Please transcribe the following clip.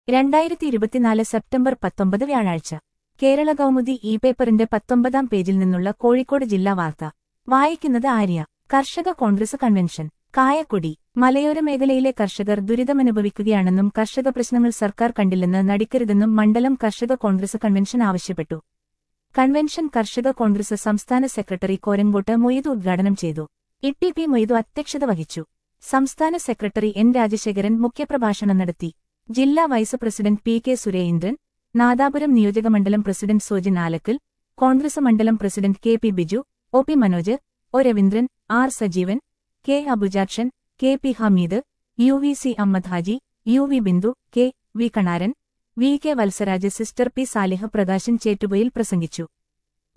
രണ്ടായിരത്തി ഇരുപത്തിനാല് സെപ്റ്റംബർ പത്തൊമ്പത് വ്യാഴാഴ്ച കേരള കൗമുദി ഇ പേപ്പറിന്റെ പത്തൊമ്പതാം പേജിൽ നിന്നുള്ള കോഴിക്കോട് ജില്ലാ വാർത്ത വായിക്കുന്നത് ആര്യ കർഷക കോൺഗ്രസ് കൺവെൻഷൻ കായക്കൊടി മലയോര മേഖലയിലെ കർഷകർ ദുരിതമനുഭവിക്കുകയാണെന്നും കർഷക പ്രശ്നങ്ങൾ സർക്കാർ കണ്ടില്ലെന്ന് നടിക്കരുതെന്നും മണ്ഡലം കർഷക കോൺഗ്രസ് കൺവെൻഷൻ ആവശ്യപ്പെട്ടു കൺവെൻഷൻ കർഷക കോൺഗ്രസ് സംസ്ഥാന സെക്രട്ടറി കോരങ്കോട്ട് മൊയ്തു ഉദ്ഘാടനം ചെയ്തു ഇ പി മൊയ്തു അധ്യക്ഷത വഹിച്ചു സംസ്ഥാന സെക്രട്ടറി എൻ രാജശേഖരൻ മുഖ്യപ്രഭാഷണം നടത്തി ജില്ലാ vice president P K Surendran Nadapuram നിയോജകമണ്ഡലം പ്രസിഡന്റ് സോജിൻ ആലക്കൽ കോൺഗ്രസ് മണ്ഡലം president K P Biju O P Manoj O Raveendran R Sajeevan K Abujakshan K P Hameed U V C Ahammed Haji U V Bindu K V Kanaran V K Valsaraj sister P Saliha Prakashan Chettupoyil പ്രസംഗിച്ചു